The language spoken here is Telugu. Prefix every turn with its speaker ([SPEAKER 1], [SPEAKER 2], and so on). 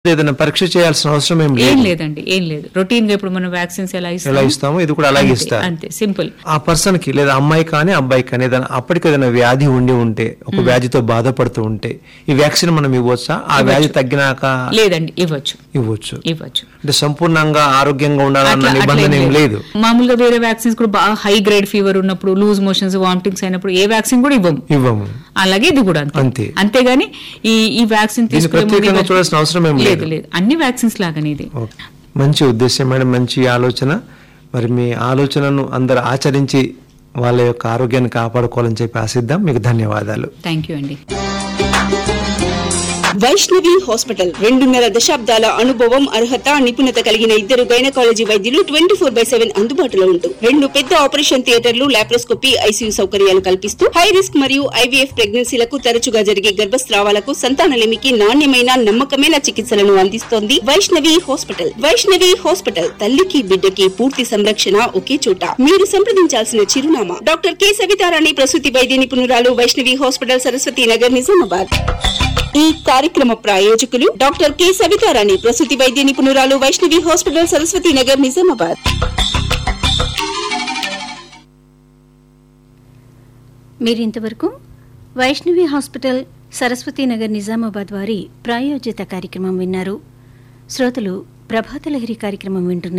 [SPEAKER 1] ఏదైనా పరీక్ష చేయాల్సిన అవసరం ఏం
[SPEAKER 2] ఏం
[SPEAKER 1] లేదు
[SPEAKER 2] లేదండి ఏం లేదు రొటీన్ గా ఇప్పుడు మనం వ్యాక్సిన్స్ ఎలా ఇస్తాం
[SPEAKER 1] ఎలా ఇస్తామో ఇది కూడా అలాగే ఇస్తారు
[SPEAKER 2] అంతే సింపుల్
[SPEAKER 1] ఆ పర్సన్ కి లేదా అమ్మాయి కానీ అబ్బాయి కానీ ఏదైనా అప్పటికి ఏదైనా వ్యాధి ఉండి ఉంటే ఒక వ్యాధితో బాధపడుతూ ఉంటే ఈ వ్యాక్సిన్ మనం ఇవ్వచ్చా ఆ వ్యాధి తగ్గినాక
[SPEAKER 2] లేదండి ఇవ్వచ్చు
[SPEAKER 1] ఇవ్వచ్చు
[SPEAKER 2] ఇవ్వచ్చు
[SPEAKER 1] అంటే సంపూర్ణంగా ఆరోగ్యంగా ఉండాలన్న
[SPEAKER 2] అట్లా- అట్లా
[SPEAKER 1] నిబంధన ఏం
[SPEAKER 2] ఏం
[SPEAKER 1] లేదు
[SPEAKER 2] మామూలుగా వేరే వ్యాక్సిన్స్ కూడా బాగా హై గ్రేడ్ ఫీవర్ ఉన్నప్పుడు లూజ్ మోషన్స్ వామిటింగ్స్ అయినప్పుడు ఏ వ్యాక్సిన్ కూడా ఇవ్వము
[SPEAKER 1] ఇవ్వము
[SPEAKER 2] అలాగే ఇది కూడా అంతే
[SPEAKER 1] అంతే.
[SPEAKER 2] అంతేగాని ఈ ఈ వ్యాక్సిన్
[SPEAKER 1] దీన్ని
[SPEAKER 2] తీసుకునే ముందు
[SPEAKER 1] ప్రత్యేకంగా
[SPEAKER 2] ఇవ్వ-
[SPEAKER 1] చూడాల్సిన అవసరం ఏం
[SPEAKER 2] లేదు
[SPEAKER 1] లేదు
[SPEAKER 2] లేదు అన్ని వ్యాక్సిన్స్ లాగానే ఇది
[SPEAKER 1] ఓకే. మంచి ఉద్దేశం మేడం మంచి ఆలోచన మరి మీ ఆలోచనను అందరు ఆచరించి వాళ్ళ యొక్క ఆరోగ్యాన్ని కాపాడుకోవాలని చెప్పి ఆశిద్దాం మీకు ధన్యవాదాలు
[SPEAKER 2] థ్యాంక్ యూ అండి
[SPEAKER 3] వైష్ణవి హాస్పిటల్ రెండున్నర దశాబ్దాల అనుభవం అర్హత నిపుణత కలిగిన ఇద్దరు గైనకాలజీ వైద్యులు ట్వంటీ ఫోర్ బై సెవెన్ అందుబాటులో ఉంటూ రెండు పెద్ద ఆపరేషన్ థియేటర్లు లాప్రోస్కోపీ ఐసీయూ సౌకర్యాలు కల్పిస్తూ హై రిస్క్ మరియు ఐవీఎఫ్ ప్రెగ్నెన్సీలకు తరచుగా జరిగే గర్భస్రావాలకు సంతానలేమికి నాణ్యమైన నమ్మకమైన చికిత్సలను అందిస్తోంది వైష్ణవి హాస్పిటల్ వైష్ణవి హాస్పిటల్ తల్లికి బిడ్డకి పూర్తి సంరక్షణ ఒకే చోట మీరు సంప్రదించాల్సిన చిరునామా డాక్టర్ కె సవితారాణి ప్రసూతి వైద్య నిపుణురాలు వైష్ణవి హాస్పిటల్ సరస్వతి నగర్ నిజామాబాద్ ఈ కార్యక్రమ ప్రాయోజకులు డాక్టర్ కె సవితారాణి ప్రసూతి వైద్య నిపుణురాలు వైష్ణవి హాస్పిటల్ సరస్వతి నగర్ నిజామాబాద్
[SPEAKER 4] మీరింతవరకు వైష్ణవి హాస్పిటల్ సరస్వతీనగర్ నిజామాబాద్ వారి ప్రాయోజిత కార్యక్రమం విన్నారు శ్రోతలు ప్రభాత లహరి కార్యక్రమం వింటున్నారు